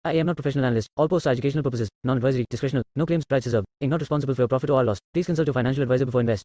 I am not professional analyst. All posts are educational purposes, non-advisory, discretional, no claims, price reserved. Inc. not responsible for your profit or loss. Please consult your financial advisor before invest.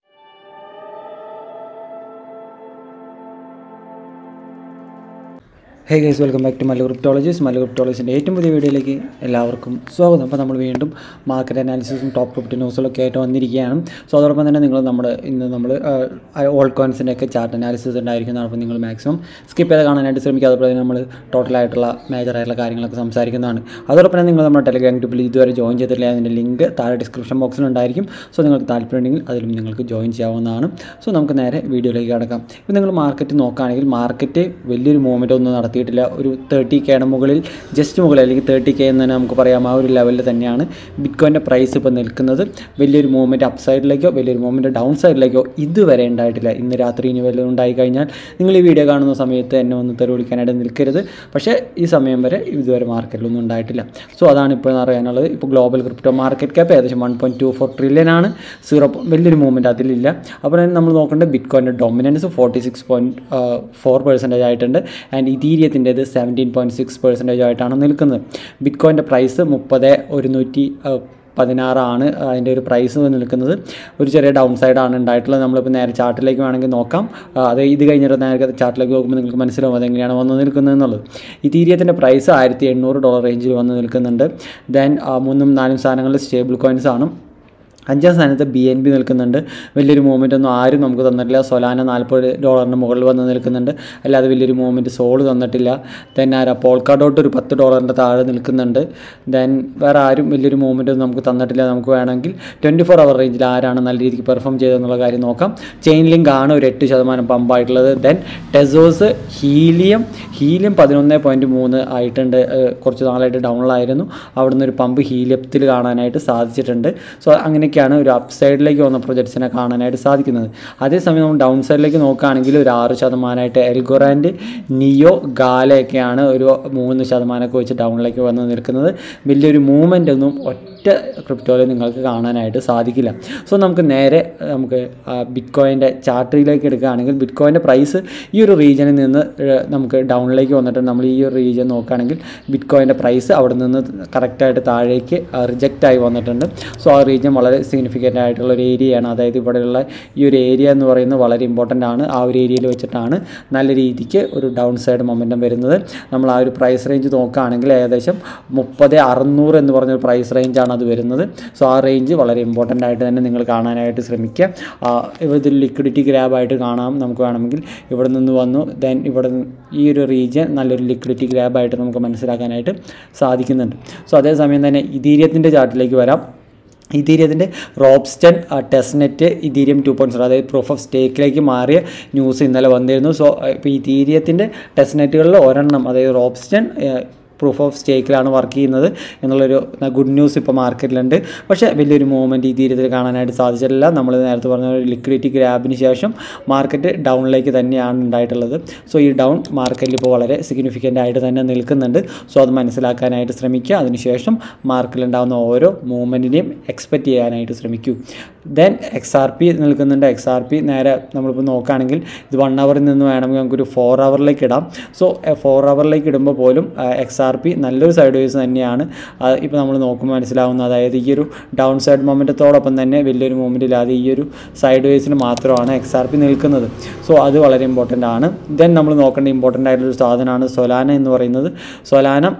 Hey guys welcome back to Mallu cryptologies മല്ല ക്രിപ്റ്റോളജീസിൻ്റെ ഏറ്റവും പുതിയ വീഡിയോയിലേക്ക് എല്ലാവർക്കും സ്വാഗതം അപ്പോൾ നമ്മൾ വീണ്ടും market അനാലിസിസും ടോപ്പ് ക്രിപ്റ്റ് ന്യൂസുകളൊക്കെ ആയിട്ട് വന്നിരിക്കുകയാണ് സോ അതോടൊപ്പം തന്നെ നിങ്ങൾ നമ്മുടെ ഇന്ന് നമ്മൾ ഓൾഡ് കോയിൻസിൻ്റെ ഒക്കെ ചാർട്ട് അനാലിസിസ് ഉണ്ടായിരിക്കുന്നതാണ് അപ്പോൾ നിങ്ങൾ മാക്സിമം സ്കിപ്പ് ചെയ്ത് കാണാനായിട്ട് ശ്രമിക്കുക അതുപോലെ തന്നെ നമ്മൾ ടോട്ടലായിട്ടുള്ള മേജറായിട്ടുള്ള കാര്യങ്ങളൊക്കെ സംസാരിക്കുന്നതാണ് അതോടൊപ്പം തന്നെ നിങ്ങൾ നമ്മുടെ ടെലിഗ്രാം ഗ്രൂപ്പിൽ ഇതുവരെ ജോയിൻ ചെയ്തിട്ടില്ല അതിൻ്റെ ലിങ്ക് താഴെ ഡിസ്ക്രിപ്ഷൻ ബോക്സിൽ ഉണ്ടായിരിക്കും സോ നിങ്ങൾക്ക് താല്പര്യമുണ്ടെങ്കിൽ അതിലും നിങ്ങൾക്ക് ജോയിൻ ചെയ്യാവുന്നതാണ് സോ നമുക്ക് നേരെ വീഡിയോയിലേക്ക് കിടക്കാം ഇപ്പോൾ നിങ്ങൾ മാർക്കറ്റ് നോക്കുകയാണെങ്കിൽ മാർക്കറ്റ് വലിയൊരു മൂവ്മെൻ്റ് ഒന്നും നടത്തിയിട്ടില്ല ഒരു തേർട്ടി കെയുടെ മുകളിൽ ജസ്റ്റ് മുകളിൽ അല്ലെങ്കിൽ തേർട്ടി കെ എന്ന് തന്നെ നമുക്ക് പറയാം ആ ഒരു ലെവലിൽ തന്നെയാണ് ബിറ്റ്കോയിൻ്റെ പ്രൈസ് ഇപ്പോൾ നിൽക്കുന്നത് വലിയൊരു മൂവ്മെൻറ്റ് അപ്പ് സൈഡിലേക്കോ വലിയൊരു മൂവ്മെൻറ്റ് ഡൗൺ സൈഡിലേക്കോ ഇതുവരെ ഉണ്ടായിട്ടില്ല ഇന്ന് രാത്രി ഇനി വല്ലതും ഉണ്ടായി കഴിഞ്ഞാൽ നിങ്ങൾ ഈ വീഡിയോ കാണുന്ന സമയത്ത് എന്നെ ഒന്ന് തെറി വിളിക്കാനായിട്ട് നിൽക്കരുത് പക്ഷേ ഈ സമയം വരെ ഇതുവരെ മാർക്കറ്റിലൊന്നും ഉണ്ടായിട്ടില്ല സോ അതാണ് ഇപ്പോൾ അറിയാനുള്ളത് ഇപ്പോൾ ഗ്ലോബൽ ക്രിപ്റ്റോ മാർക്കറ്റ് ക്യാപ്പ് ഏകദേശം one point two four trillion ആണ് സീറോ വലിയൊരു മൂവ്മെൻറ്റ് അതിലില്ല അപ്പോൾ തന്നെ നമ്മൾ നോക്കേണ്ടത് ബിറ്റ് കോയിൻ്റെ dominance forty six point four percentage ആയിട്ടുണ്ട് ആൻഡ് ഇതീരിയത്തിൻ്റെത് സെവൻറ്റീൻ പോയിൻറ്റ് സിക്സ് പെർസെൻറ്റേജ് ആയിട്ടാണ് നിൽക്കുന്നത് ബിറ്റ് കോയിൻ്റെ പ്രൈസ് മുപ്പത് ഒരുന്നൂറ്റി പതിനാറാണ് അതിൻ്റെ ഒരു പ്രൈസ് നിൽക്കുന്നത് ഒരു ചെറിയ ഡൗൺ സൈഡാണ് ഉണ്ടായിട്ടുള്ളത് നമ്മളിപ്പോൾ നേരെ ചാർട്ടിലേക്ക് വേണമെങ്കിൽ നോക്കാം ആ, അത് ഇത് കഴിഞ്ഞിട്ട് നേരെ ചാർട്ടിലേക്ക് നോക്കുമ്പോൾ നിങ്ങൾക്ക് മനസ്സിലാവും അതെങ്ങനെയാണ് വന്ന് നിൽക്കുന്നത് എന്നുള്ളത് ഇതീരിയത്തിൻ്റെ പ്രൈസ് ആയിരത്തി എണ്ണൂറ് ഡോളർ റേഞ്ചിൽ വന്ന് നിൽക്കുന്നുണ്ട് ദെൻ മൂന്നും നാലും സാധനങ്ങളിൽ സ്റ്റേബിൾ കോയിൻസ് ആണ് അഞ്ചാം സ്ഥാനത്ത് ബി എൻ ബി നിൽക്കുന്നുണ്ട് വലിയൊരു മൂവ്മെൻ്റ് ഒന്നും ആരും നമുക്ക് തന്നിട്ടില്ല സൊലാന നാൽപ്പത് ഡോളറിന് മുകളിൽ വന്ന് നിൽക്കുന്നുണ്ട് അല്ലാതെ വലിയൊരു മൂവ്മെൻറ്റ് സോൾ തന്നിട്ടില്ല ദെൻ ആരാ പോൾക്കാ ഡോട്ട് ഒരു പത്ത് ഡോളറിൻ്റെ താഴെ നിൽക്കുന്നുണ്ട് ദെൻ വേറെ ആരും വലിയൊരു മൂവ്മെൻ്റ് ഒന്നും നമുക്ക് തന്നിട്ടില്ല നമുക്ക് വേണമെങ്കിൽ ട്വൻറ്റി ഫോർ അവർ റേഞ്ചിൽ ആരാണ് നല്ല രീതിക്ക് പെർഫോം ചെയ്തതെന്നുള്ള കാര്യം നോക്കാം ചെയിൻ ലിങ്ക് ആണ് ഒരു എട്ട് ശതമാനം പമ്പായിട്ടുള്ളത് ദെൻ ടെസോസ് ഹീലിയം ഹീലിയം പതിനൊന്ന് പോയിൻറ്റ് മൂന്ന് ആയിട്ടുണ്ട് ഏഹ് കുറച്ച് നാളായിട്ട് ഡൗണിലായിരുന്നു അവിടുന്ന് ഒരു പമ്പ് ഹീലിയത്തിൽ കാണാനായിട്ട് സാധിച്ചിട്ടുണ്ട് സോ അങ്ങനെയൊക്കെയാണ് ഒരു അപ്പ് സൈഡിലേക്ക് വന്ന പ്രൊജക്ട്സിനെ കാണാനായിട്ട് സാധിക്കുന്നത് അതേസമയം നമ്മൾ ഡൗൺ സൈഡിലേക്ക് നോക്കുകയാണെങ്കിൽ ഒരു ആറ് ശതമാനമായിട്ട് എൽഗൊറാൻഡ് നിയോ ഗാലയൊക്കെയാണ് ഒരു മൂന്ന് ശതമാനമൊക്കെ വെച്ച് ഡൗണിലേക്ക് വന്ന് നിൽക്കുന്നത് വലിയൊരു മൂവ്മെൻ്റ് ഒന്നും ഒറ്റ ക്രിപ്റ്റോയിൽ നിങ്ങൾക്ക് കാണാനായിട്ട് സാധിക്കില്ല സോ നമുക്ക് നേരെ നമുക്ക് ബിറ്റ് കോയിൻ്റെ ചാർട്ടിലേക്ക് എടുക്കുകയാണെങ്കിൽ ബിറ്റ് കോയിൻ്റെ പ്രൈസ് ഈ ഒരു റീജിയനിൽ നിന്ന് ഏഹ്, നമുക്ക് ഡൗണിലേക്ക് വന്നിട്ട് നമ്മൾ ഈ ഒരു റീജിയൻ നോക്കുകയാണെങ്കിൽ ബിറ്റ് കോയിൻ്റെ പ്രൈസ് അവിടെ നിന്ന് കറക്റ്റായിട്ട് താഴേക്ക് റിജക്റ്റ് ആയി വന്നിട്ടുണ്ട് സോ ആ റീജിയൻ വളരെ സിഗ്നിഫിക്കൻ്റ് ആയിട്ടുള്ള ഒരു ഏരിയയാണ് അതായത് ഇവിടെയുള്ള ഈ ഒരു ഏരിയ എന്ന് പറയുന്നത് വളരെ ഇമ്പോർട്ടൻ്റ് ആണ് ആ ഒരു ഏരിയയിൽ വെച്ചിട്ടാണ് നല്ല രീതിക്ക് ഒരു ഡൗൺ സൈഡ് മൊമെൻറ്റം വരുന്നത് നമ്മൾ ആ ഒരു പ്രൈസ് റേഞ്ച് നോക്കുകയാണെങ്കിൽ ഏകദേശം മുപ്പത് അറുന്നൂറ് എന്ന് പറഞ്ഞൊരു പ്രൈസ് റേഞ്ചാണ് അത് വരുന്നത് സോ ആ റേഞ്ച് വളരെ ഇമ്പോർട്ടൻ്റ് ആയിട്ട് തന്നെ നിങ്ങൾ കാണാനായിട്ട് ശ്രമിക്കുക ആ, ഇതിൽ ലിക്വിഡിറ്റി ഗ്രാബായിട്ട് കാണാം നമുക്ക് വേണമെങ്കിൽ ഇവിടെ നിന്ന് വന്നു ദെൻ ഇവിടെ നിന്ന് ഈ ഒരു റീജിയൻ നല്ലൊരു ലിക്വിഡിറ്റി ഗ്രാബായിട്ട് നമുക്ക് മനസ്സിലാക്കാനായിട്ട് സാധിക്കുന്നുണ്ട് സോ അതേസമയം തന്നെ ഇതീരിയത്തിൻ്റെ ചാർട്ടിലേക്ക് വരാം ഇതീരിയത്തിൻ്റെ Ropsten testnet Ethereum two point zero അതായത് പ്രൂഫ് ഓഫ് സ്റ്റേക്കിലേക്ക് മാറിയ ന്യൂസ് ഇന്നലെ വന്നിരുന്നു സോ ഇപ്പോൾ ഇതീരിയത്തിൻ്റെ ടെസ്നെറ്റുകളിൽ ഒരെണ്ണം അതായത് റോബ്സ്റ്റൺ പ്രൂഫ് ഓഫ് സ്റ്റേക്കിലാണ് വർക്ക് ചെയ്യുന്നത് എന്നുള്ളൊരു ഗുഡ് ന്യൂസ് ഇപ്പോൾ മാർക്കറ്റിലുണ്ട് പക്ഷേ വലിയൊരു മൂവ്മെൻറ്റ് ഈ തീരത്തിൽ കാണാനായിട്ട് സാധിച്ചിട്ടില്ല നമ്മൾ നേരത്തെ പറഞ്ഞ ഒരു ലിക്വിഡിറ്റി ഗ്രാബിന് ശേഷം മാർക്കറ്റ് ഡൗണിലേക്ക് തന്നെയാണ് ഉണ്ടായിട്ടുള്ളത് സോ ഈ ഡൗൺ മാർക്കറ്റിൽ ഇപ്പോൾ വളരെ സിഗ്നിഫിക്കൻ്റ് ആയിട്ട് തന്നെ നിൽക്കുന്നുണ്ട് സോ അത് മനസ്സിലാക്കാനായിട്ട് ശ്രമിക്കുക അതിനുശേഷം മാർക്കറ്റിലുണ്ടാകുന്ന ഓരോ മൂവ്മെൻറ്റിനെയും എക്സ്പെക്റ്റ് ചെയ്യാനായിട്ട് ശ്രമിക്കൂ ദെൻ എക്സ് ആർ പി നിൽക്കുന്നുണ്ട് എക്സ് ആർ പി നേരെ നമ്മളിപ്പോൾ നോക്കുകയാണെങ്കിൽ ഇത് വൺ അവറിൽ നിന്ന് വേണമെങ്കിൽ നമുക്കൊരു ഫോർ അവറിലേക്ക് ഇടാം സോ ഫോർ അവറിലേക്ക് ഇടുമ്പോൾ പോലും എക്സ് ആർ പി നല്ലൊരു സൈഡ് വേസ് തന്നെയാണ് ഇപ്പോൾ നമ്മൾ നോക്കുമ്പോൾ മനസ്സിലാവുന്ന അതായത് ഈ ഒരു ഡൗൺ സൈഡ് മൊമെൻറ്റത്തോടൊപ്പം തന്നെ വലിയൊരു മൂവ്മെൻ്റ് ഇല്ലാതെ ഈ ഒരു സൈഡ് വേസിന് മാത്രമാണ് എക്സ് ആർ പി നിൽക്കുന്നത് സോ അത് വളരെ ഇമ്പോർട്ടൻ്റ് ആണ് ദെൻ നമ്മൾ നോക്കേണ്ട ഇമ്പോർട്ടൻ്റ് ആയിട്ടുള്ളൊരു സാധനമാണ് സൊലാന എന്ന് പറയുന്നത് സൊലാന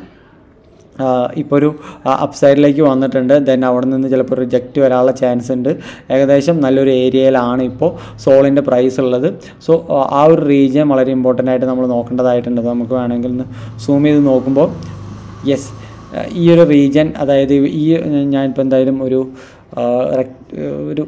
ഇപ്പോൾ ഒരു അപ്പ് സൈഡിലേക്ക് വന്നിട്ടുണ്ട് ദെൻ അവിടെ നിന്ന് ചിലപ്പോൾ റിജക്റ്റ് വരാനുള്ള ചാൻസ് ഉണ്ട് ഏകദേശം നല്ലൊരു ഏരിയയിലാണ് ഇപ്പോൾ സോളിൻ്റെ പ്രൈസ് ഉള്ളത് സോ ആ ഒരു റീജിയൻ വളരെ ഇമ്പോർട്ടൻ്റ് ആയിട്ട് നമ്മൾ നോക്കേണ്ടതായിട്ടുണ്ട് അത് നമുക്ക് വേണമെങ്കിൽ ഒന്ന് സൂം ചെയ്ത് നോക്കുമ്പോൾ യെസ് ഈ ഒരു റീജിയൻ അതായത് ഈ ഞാനിപ്പോൾ എന്തായാലും ഒരു ആ, rect- ഒരു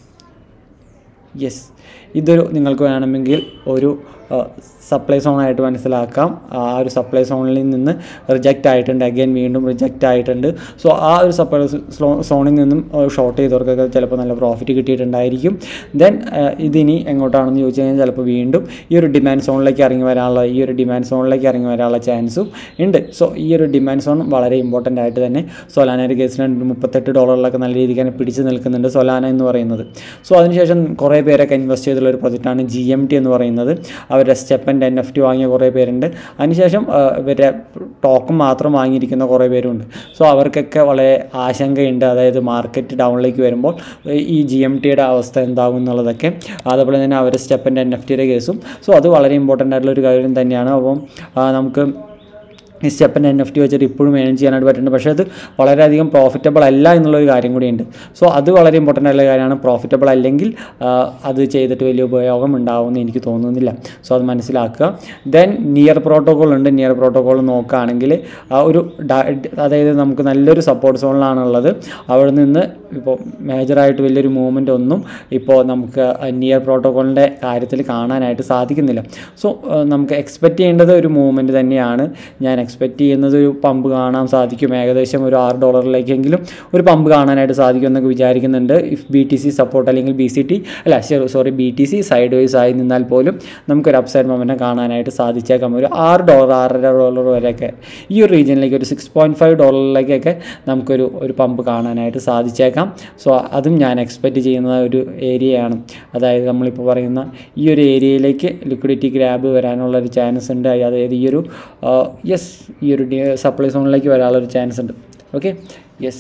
യെസ് ഇതൊരു നിങ്ങൾക്ക് വേണമെങ്കിൽ ഒരു സപ്ലൈ സോണായിട്ട് മനസ്സിലാക്കാം ആ ഒരു സപ്ലൈ സോണിൽ നിന്ന് റിജക്റ്റ് ആയിട്ടുണ്ട് അഗൈൻ വീണ്ടും റിജക്റ്റ് ആയിട്ടുണ്ട് സോ ആ ഒരു സപ്ലൈ സോണിൽ നിന്നും ഷോർട്ട് ചെയ്തവർക്കൊക്കെ ചിലപ്പോൾ നല്ല പ്രോഫിറ്റ് കിട്ടിയിട്ടുണ്ടായിരിക്കും ദെൻ ഇതിനി എങ്ങോട്ടാണെന്ന് ചോദിച്ചു കഴിഞ്ഞാൽ ചിലപ്പോൾ വീണ്ടും ഈ ഒരു ഡിമാൻഡ് സോണിലേക്ക് ഇറങ്ങി വരാനുള്ള ഈ ഒരു ഡിമാൻഡ് സോണിലേക്ക് ഇറങ്ങി വരാനുള്ള ചാൻസും ഉണ്ട് സോ ഈ ഒരു ഡിമാൻഡ് സോൺ വളരെ ഇമ്പോർട്ടൻ്റ് ആയിട്ട് തന്നെ സൊലാനയുടെ കേസിൽ മുപ്പത്തെട്ട് ഡോളറിലൊക്കെ നല്ല രീതിക്ക് തന്നെ പിടിച്ച് നിൽക്കുന്നുണ്ട് സൊലാന എന്ന് പറയുന്നത് സോ അതിനുശേഷം കുറേ പേരൊക്കെ ഇൻവെസ്റ്റ് ഇൻവെസ്റ്റ് ചെയ്തുള്ള ഒരു പ്രൊജക്റ്റാണ് ജി എം ടി എന്ന് പറയുന്നത് അവരുടെ സ്റ്റെപ്പൻ്റെ എൻ എഫ് ടി വാങ്ങിയ കുറേ പേരുണ്ട് അതിനുശേഷം ആ, ഇവരുടെ ടോക്കൺ മാത്രം വാങ്ങിയിരിക്കുന്ന കുറേ പേരുണ്ട് സോ അവർക്കൊക്കെ വളരെ ആശങ്കയുണ്ട് അതായത് മാർക്കറ്റ് ഡൗണിലേക്ക് വരുമ്പോൾ ഈ ജി എം ടിയുടെ അവസ്ഥ എന്താകും എന്നുള്ളതൊക്കെ അതുപോലെ തന്നെ അവരുടെ സ്റ്റെപ്പൻ്റെ എൻ എഫ് ടിയുടെ കേസും സോ അത് വളരെ ഇമ്പോർട്ടൻ്റ് ആയിട്ടുള്ള ഒരു കാര്യം തന്നെയാണ് അപ്പം ആ, നമുക്ക് ഈ സ്റ്റെപ്പിൻ്റെ എൻ എഫ് ടി വെച്ചിട്ട് ഇപ്പോഴും ഏൺ ചെയ്യാനായിട്ട് പറ്റുന്നുണ്ട് പക്ഷേ അത് വളരെയധികം പ്രോഫിറ്റബിൾ അല്ല എന്നുള്ളൊരു കാര്യം കൂടിയുണ്ട് സോ അത് വളരെ ഇമ്പോർട്ടൻ്റ് ആയിട്ടുള്ള കാര്യമാണ് പ്രോഫിറ്റബിൾ അല്ലെങ്കിൽ ആ, അത് ചെയ്തിട്ട് വലിയ ഉപയോഗം ഉണ്ടാവുമെന്ന് എനിക്ക് തോന്നുന്നില്ല സോ അത് മനസ്സിലാക്കുക ദെൻ നിയർ പ്രോട്ടോകോൾ ഉണ്ട് നിയർ പ്രോട്ടോകോൾ നോക്കുകയാണെങ്കിൽ ആ ഒരു ഡ- അതായത് നമുക്ക് നല്ലൊരു സപ്പോർട്ട് സോണിലാണുള്ളത് അവിടെ നിന്ന് ഇപ്പോൾ മേജറായിട്ട് വലിയൊരു മൂവ്മെൻ്റ് ഒന്നും ഇപ്പോൾ നമുക്ക് നിയർ പ്രോട്ടോകോളിൻ്റെ കാര്യത്തിൽ കാണാനായിട്ട് സാധിക്കുന്നില്ല സോ നമുക്ക് എക്സ്പെക്റ്റ് ചെയ്യേണ്ടത് ഒരു മൂവ്മെൻറ്റ് തന്നെയാണ് ഞാൻ എക്സ്പെക്റ്റ് ചെയ്യുന്നത് ഒരു പമ്പ് കാണാൻ സാധിക്കും ഏകദേശം ഒരു ആറ് ഡോളറിലേക്കെങ്കിലും ഒരു പമ്പ് കാണാനായിട്ട് സാധിക്കും എന്നൊക്കെ വിചാരിക്കുന്നുണ്ട് if B T C support അല്ലെങ്കിൽ ബി സി ടി അല്ല sorry B T C sideways ആയി നിന്നാൽ പോലും നമുക്കൊരു അപ്സൈഡ് മൊമെൻറ്റം കാണാനായിട്ട് സാധിച്ചേക്കാം ഒരു ആറ് ഡോളർ ആറര ഡോളർ വരെയൊക്കെ ഈ ഒരു റീജിയനിലേക്ക് ഒരു സിക്സ് പോയിൻറ്റ് ഫൈവ് ഡോളറിലേക്കൊക്കെ നമുക്കൊരു ഒരു പമ്പ് കാണാനായിട്ട് സാധിച്ചേക്കാം സോ അതും ഞാൻ എക്സ്പെക്റ്റ് ചെയ്യുന്ന ഒരു ഏരിയയാണ് അതായത് നമ്മളിപ്പോൾ പറയുന്ന ഈ ഒരു ഏരിയയിലേക്ക് ലിക്വിഡിറ്റി ഗ്രാബ് വരാനുള്ള ഒരു ചാൻസ് ഉണ്ട് അതായത് ഈ ഒരു യെസ് ഈ ഒരു സപ്ലൈ സോണിലേക്ക് വരാനുള്ള ഒരു ചാൻസ് ഉണ്ട് ഓക്കെ യെസ്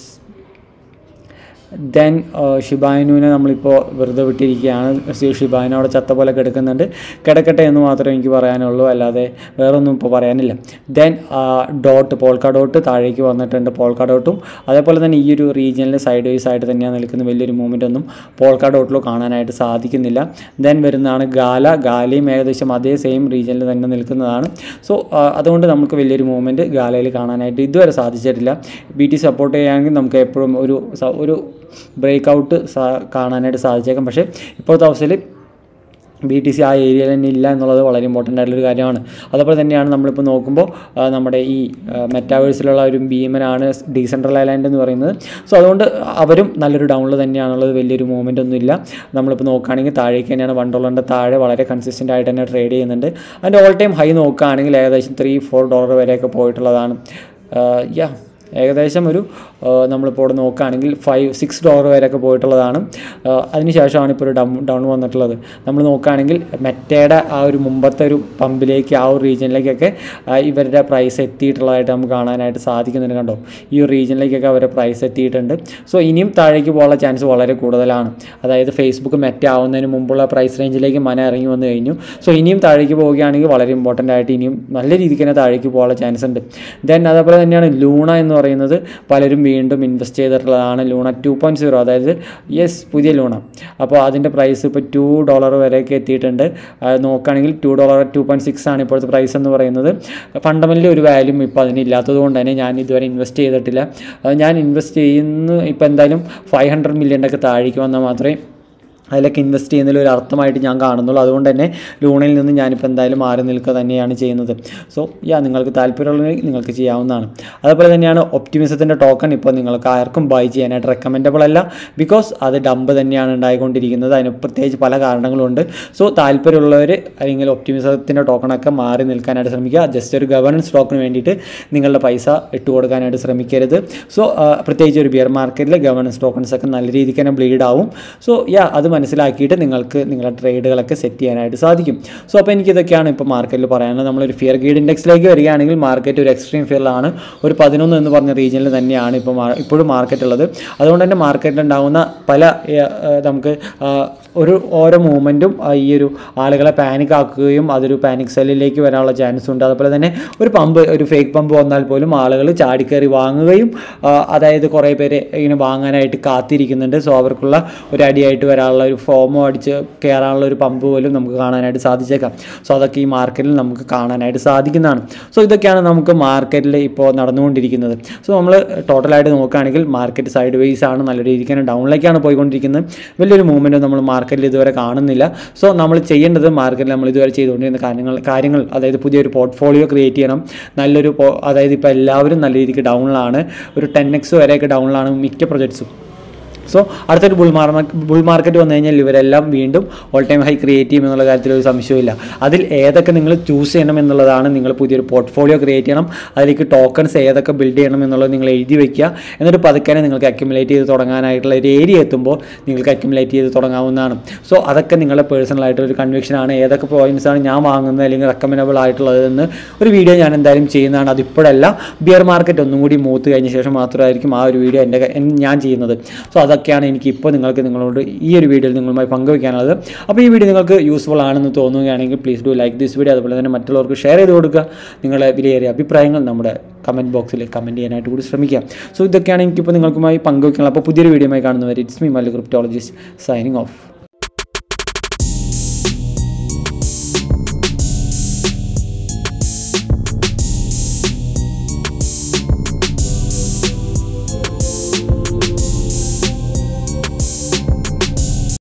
ദെൻ ഷിബാനുവിനെ നമ്മളിപ്പോൾ വെറുതെ വിട്ടിരിക്കുകയാണ് സി- ഷിബാനു അവിടെ ചത്ത പോലെ കിടക്കുന്നുണ്ട് കിടക്കട്ടെ എന്ന് മാത്രമേ എനിക്ക് പറയാനുള്ളൂ അല്ലാതെ വേറൊന്നും ഇപ്പോൾ പറയാനില്ല ദെൻ ഡോട്ട് പോൾക്ക ഡോട്ട് താഴേക്ക് വന്നിട്ടുണ്ട് പോൾക്ക ഡോട്ടും അതേപോലെ തന്നെ ഈ ഒരു റീജിയനിൽ സൈഡ് വൈസ് ആയിട്ട് തന്നെയാണ് നിൽക്കുന്ന വലിയൊരു മൂവ്മെൻ്റ് ഒന്നും പോൾക്ക ഡോട്ടിലോ കാണാനായിട്ട് സാധിക്കുന്നില്ല ദെൻ വരുന്നതാണ് ഗാല ഗാലയും ഏകദേശം അതേ സെയിം റീജിയനിൽ തന്നെ നിൽക്കുന്നതാണ് സോ അതുകൊണ്ട് നമുക്ക് വലിയൊരു മൂവ്മെൻറ്റ് ഗാലയിൽ കാണാനായിട്ട് ഇതുവരെ സാധിച്ചിട്ടില്ല ബി ടി സപ്പോർട്ട് ചെയ്യുകയാണെങ്കിൽ നമുക്ക് എപ്പോഴും ഒരു സ- ഒരു ബ്രേക്ക് ഔട്ട് കാണാനായിട്ട് സാധിച്ചേക്കാം പക്ഷേ ഇപ്പോഴത്തെ അവസ്ഥയിൽ ബി ടി സി ആ ഏരിയയിൽ തന്നെ ഇല്ല എന്നുള്ളത് വളരെ ഇമ്പോർട്ടൻ്റ് ആയിട്ടുള്ളൊരു കാര്യമാണ് അതുപോലെ തന്നെയാണ് നമ്മളിപ്പോൾ നോക്കുമ്പോൾ ആ, നമ്മുടെ ഈ മെറ്റാവേഴ്സിലുള്ള ഒരു ഭീമനാണ് ഡീസെൻട്രൽ ഐലാൻഡ് എന്ന് പറയുന്നത് സോ അതുകൊണ്ട് അവരും നല്ലൊരു ഡൗണിൽ തന്നെയാണുള്ളത് വലിയൊരു മൂവ്മെൻ്റ് ഒന്നും ഇല്ല നമ്മളിപ്പോൾ നോക്കുകയാണെങ്കിൽ താഴേക്ക് തന്നെയാണ് വൺ ഡോളറിൻ്റെ താഴെ വളരെ കൺസിസ്റ്റൻ്റ് ആയിട്ട് തന്നെ ട്രേഡ് ചെയ്യുന്നുണ്ട് അതിൻ്റെ ഓൾ ടൈം ഹൈ നോക്കുകയാണെങ്കിൽ ഏകദേശം ത്രീ ഫോർ ഡോളർ വരെയൊക്കെ പോയിട്ടുള്ളതാണ് യാ ഏകദേശം ഒരു ആ, നമ്മളിപ്പോൾ ഇവിടെ നോക്കുകയാണെങ്കിൽ ഫൈവ് സിക്സ് ഡോളർ വരെയൊക്കെ പോയിട്ടുള്ളതാണ് ആ, അതിനുശേഷമാണ് ഇപ്പോൾ ഒരു ഡൗൺ ഡൗൺ വന്നിട്ടുള്ളത് നമ്മൾ നോക്കുകയാണെങ്കിൽ മെറ്റയുടെ ആ ഒരു മുമ്പത്തെ ഒരു പമ്പിലേക്ക് ആ ഒരു റീജിയനിലേക്കൊക്കെ ആ, ഇവരുടെ പ്രൈസ് എത്തിയിട്ടുള്ളതായിട്ട് നമുക്ക് കാണാനായിട്ട് സാധിക്കുന്നുണ്ട് കണ്ടോ ഈ ഒരു റീജിയനിലേക്കൊക്കെ അവരുടെ പ്രൈസ് എത്തിയിട്ടുണ്ട് സോ ഇനിയും താഴേക്ക് പോകാനുള്ള ചാൻസ് വളരെ കൂടുതലാണ് അതായത് ഫേസ്ബുക്ക് മെറ്റ ആവുന്നതിന് മുമ്പുള്ള പ്രൈസ് റേഞ്ചിലേക്ക് മന ഇറങ്ങി വന്നു കഴിഞ്ഞു സോ ഇനിയും താഴേക്ക് പോവുകയാണെങ്കിൽ വളരെ ഇമ്പോർട്ടൻ്റ് ആയിട്ട് ഇനിയും നല്ല രീതിക്ക് തന്നെ താഴേക്ക് പോകാനുള്ള ചാൻസ് ഉണ്ട് ദെൻ അതേപോലെ തന്നെയാണ് ലൂണ എന്ന് പറയുന്നത് പലരും വീണ്ടും ഇൻവെസ്റ്റ് ചെയ്തിട്ടുള്ളതാണ് ലൂണ ടു പോയിൻറ്റ് സീറോ അതായത് യെസ് പുതിയ ലൂണ അപ്പോൾ അതിൻ്റെ പ്രൈസ് ഇപ്പോൾ ടു ഡോളർ വരെയൊക്കെ എത്തിയിട്ടുണ്ട് അത് നോക്കുകയാണെങ്കിൽ two dollar two point six ആണ് ഇപ്പോഴത്തെ പ്രൈസ് എന്ന് പറയുന്നത് ഫണ്ടമെൻ്റലി ഒരു വാല്യൂം ഇപ്പോൾ അതിനില്ലാത്തത് കൊണ്ട് തന്നെ ഞാൻ ഇതുവരെ ഇൻവെസ്റ്റ് ചെയ്തിട്ടില്ല അത് ഞാൻ ഇൻവെസ്റ്റ് ചെയ്യുന്ന ഇപ്പോൾ എന്തായാലും ഫൈവ് ഹൺഡ്രഡ് മില്യൻ്റെ ഒക്കെ താഴേക്ക് വന്നാൽ മാത്രമേ അതിലൊക്കെ ഇൻവെസ്റ്റ് ചെയ്യുന്നതിൽ ഒരു അർത്ഥമായിട്ട് ഞാൻ കാണുന്നുള്ളൂ അതുകൊണ്ട് തന്നെ ലൂണിൽ നിന്ന് ഞാനിപ്പോൾ എന്തായാലും മാറി നിൽക്കുക തന്നെയാണ് ചെയ്യുന്നത് സോ യാ നിങ്ങൾക്ക് താല്പര്യമുള്ളതെങ്കിൽ നിങ്ങൾക്ക് ചെയ്യാവുന്നതാണ് അതുപോലെ തന്നെയാണ് ഒപ്റ്റിമിസത്തിൻ്റെ ടോക്കൺ ഇപ്പോൾ നിങ്ങൾക്ക് ആർക്കും ബൈ ചെയ്യാനായിട്ട് റെക്കമെൻഡബിൾ അല്ല ബിക്കോസ് അത് ഡംപ് തന്നെയാണ് ഉണ്ടായിക്കൊണ്ടിരിക്കുന്നത് അതിന് പ്രത്യേകിച്ച് പല കാരണങ്ങളുണ്ട് സോ താല്പര്യമുള്ളവർ അല്ലെങ്കിൽ ഒപ്റ്റിമിസത്തിൻ്റെ ടോക്കണൊക്കെ മാറി നിൽക്കാനായിട്ട് ശ്രമിക്കുക ജസ്റ്റ് ഒരു ഗവർണൻസ് ടോക്കണിന് വേണ്ടിയിട്ട് നിങ്ങളുടെ പൈസ ഇട്ട് കൊടുക്കാനായിട്ട് ശ്രമിക്കരുത് സോ പ്രത്യേകിച്ച് ഒരു ബിയർ മാർക്കറ്റിൽ ഗവർണൻസ് ടോക്കൺസ് ഒക്കെ നല്ല രീതിക്ക് തന്നെ ബ്ലീഡ് ആവും സോ യാ അത് മനസ്സിലാക്കിയിട്ട് നിങ്ങൾക്ക് നിങ്ങളുടെ ട്രേഡുകളൊക്കെ സെറ്റ് ചെയ്യാനായിട്ട് സാധിക്കും സോ അപ്പോൾ എനിക്കിതൊക്കെയാണ് ഇപ്പോൾ മാർക്കറ്റിൽ പറയാനുള്ളത് നമ്മളൊരു ഫിയർ ഗീഡ് ഇൻഡെക്സിലേക്ക് വരികയാണെങ്കിൽ മാർക്കറ്റ് ഒരു എക്സ്ട്രീം ഫിയറിലാണ് ഒരു പതിനൊന്ന് എന്ന് പറഞ്ഞ റീജിയനിൽ തന്നെയാണ് ഇപ്പോൾ മാ- ഇപ്പോഴും മാർക്കറ്റ് ഉള്ളത് അതുകൊണ്ട് തന്നെ മാർക്കറ്റിൽ ഉണ്ടാകുന്ന പല ഏ, ഏ, നമുക്ക് ആ, ഒരു ഓരോ മൂവ്മെൻറ്റും ഈ ഒരു ആളുകളെ പാനിക് ആക്കുകയും അതൊരു പാനിക് സെല്ലിലേക്ക് വരാനുള്ള ചാൻസ് ഉണ്ട് അതുപോലെ തന്നെ ഒരു പമ്പ് ഒരു ഫേക്ക് പമ്പ് വന്നാൽ പോലും ആളുകൾ ചാടിക്കയറി വാങ്ങുകയും ആ, അതായത് കുറേ പേര് ഇങ്ങനെ വാങ്ങാനായിട്ട് കാത്തിരിക്കുന്നുണ്ട് സോ അവർക്കുള്ള ഒരു അടിയായിട്ട് വരാനുള്ള ഒരു ഫോമോ അടിച്ച് കയറാനുള്ള ഒരു പമ്പ് പോലും നമുക്ക് കാണാനായിട്ട് സാധിച്ചേക്കാം സോ അതൊക്കെ ഈ മാർക്കറ്റിൽ നമുക്ക് കാണാനായിട്ട് സാധിക്കുന്നതാണ് സോ ഇതൊക്കെയാണ് നമുക്ക് മാർക്കറ്റിൽ ഇപ്പോൾ നടന്നുകൊണ്ടിരിക്കുന്നത് സോ നമ്മൾ ടോട്ടലായിട്ട് നോക്കുകയാണെങ്കിൽ മാർക്കറ്റ് സൈഡ് വേസ് ആണ് നല്ല രീതിക്ക് തന്നെ ഡൗണിലേക്കാണ് പോയിക്കൊണ്ടിരിക്കുന്നത് വലിയൊരു മൂവ്മെൻറ്റ് നമ്മൾ മാർക്കറ്റിൽ ഇതുവരെ കാണുന്നില്ല സോ നമ്മൾ ചെയ്യേണ്ടത് മാർക്കറ്റിൽ നമ്മൾ ഇതുവരെ ചെയ്തുകൊണ്ടിരുന്ന കാര്യങ്ങൾ കാര്യങ്ങൾ അതായത് പുതിയൊരു പോർട്ട്ഫോളിയോ ക്രിയേറ്റ് ചെയ്യണം നല്ലൊരു പോ- അതായത് ഇപ്പോൾ എല്ലാവരും നല്ല രീതിക്ക് ഡൗണിലാണ് ഒരു ടെൻ എക്സ് വരെയൊക്കെ ഡൗണിലാണ് മിക്ക പ്രൊജക്ട്സും സോ അടുത്തൊരു ബുൾ മാർ ബുൾ മാർക്കറ്റ് വന്നു കഴിഞ്ഞാൽ ഇവരെല്ലാം വീണ്ടും ഓൾ ടൈം ഹൈ ക്രിയേറ്റ് ചെയ്യും എന്നുള്ള കാര്യത്തിൽ ഒരു സംശയമില്ല അതിൽ ഏതൊക്കെ നിങ്ങൾ ചൂസ് ചെയ്യണം എന്നുള്ളതാണ് നിങ്ങൾ പുതിയൊരു പോർട്ട്ഫോളിയോ ക്രിയേറ്റ് ചെയ്യണം അതിലേക്ക് ടോക്കൺസ് ഏതൊക്കെ ബിൽഡ് ചെയ്യണം എന്നുള്ളത് നിങ്ങൾ എഴുതി വെക്കുക എന്നിട്ട് പതുക്കെ നിങ്ങൾക്ക് അക്യുമുലേറ്റ് ചെയ്ത് തുടങ്ങാനായിട്ടുള്ള ഒരു ഏരിയ എത്തുമ്പോൾ നിങ്ങൾക്ക് അക്യുമുലേറ്റ് ചെയ്ത് തുടങ്ങാവുന്നതാണ് സോ അതൊക്കെ നിങ്ങളുടെ പേഴ്സണൽ ആയിട്ടുള്ള ഒരു കൺവിക്ഷൻ ആണ് ഏതൊക്കെ പോയിന്റ്സ് ആണ് ഞാൻ വാങ്ങുന്നത് അല്ലെങ്കിൽ റെക്കമെൻഡബിൾ ആയിട്ടുള്ളതെന്ന് ഒരു വീഡിയോ ഞാൻ എന്തായാലും ചെയ്യുന്നതാണ് അതിപ്പോഴല്ല ബിയർ മാർക്കറ്റ് ഒന്നും കൂടി മൂത്ത് കഴിഞ്ഞ ശേഷം മാത്രമായിരിക്കും ആ ഒരു വീഡിയോ എൻ്റെ ക- എൻ- ഞാൻ ചെയ്യുന്നത് സോ അതൊക്കെയാണ് എനിക്ക് ഇപ്പോൾ നിങ്ങൾക്ക് നിങ്ങളോട് ഈ ഒരു വീഡിയോയിൽ നിങ്ങളുമായി പങ്കുവയ്ക്കാനുള്ളത് അപ്പോൾ ഈ വീഡിയോ നിങ്ങൾക്ക് യൂസ്ഫുൾ ആണെന്ന് തോന്നുകയാണെങ്കിൽ please do like this video അതുപോലെ തന്നെ മറ്റുള്ളവർക്ക് ഷെയർ ചെയ്ത് കൊടുക്കുക നിങ്ങളുടെ വിലയേറിയ അഭിപ്രായങ്ങൾ നമ്മുടെ കമൻറ്റ് ബോക്സിൽ കമൻറ്റ് ചെയ്യാനായിട്ട് കൂടി ശ്രമിക്കാം സോ ഇതൊക്കെയാണ് എനിക്കിപ്പോൾ നിങ്ങൾക്കുമായി പങ്കുവയ്ക്കാനുള്ളത് അപ്പോൾ പുതിയൊരു വീഡിയോയുമായി കാണുന്നവർ it's me Mallu cryptologist signing of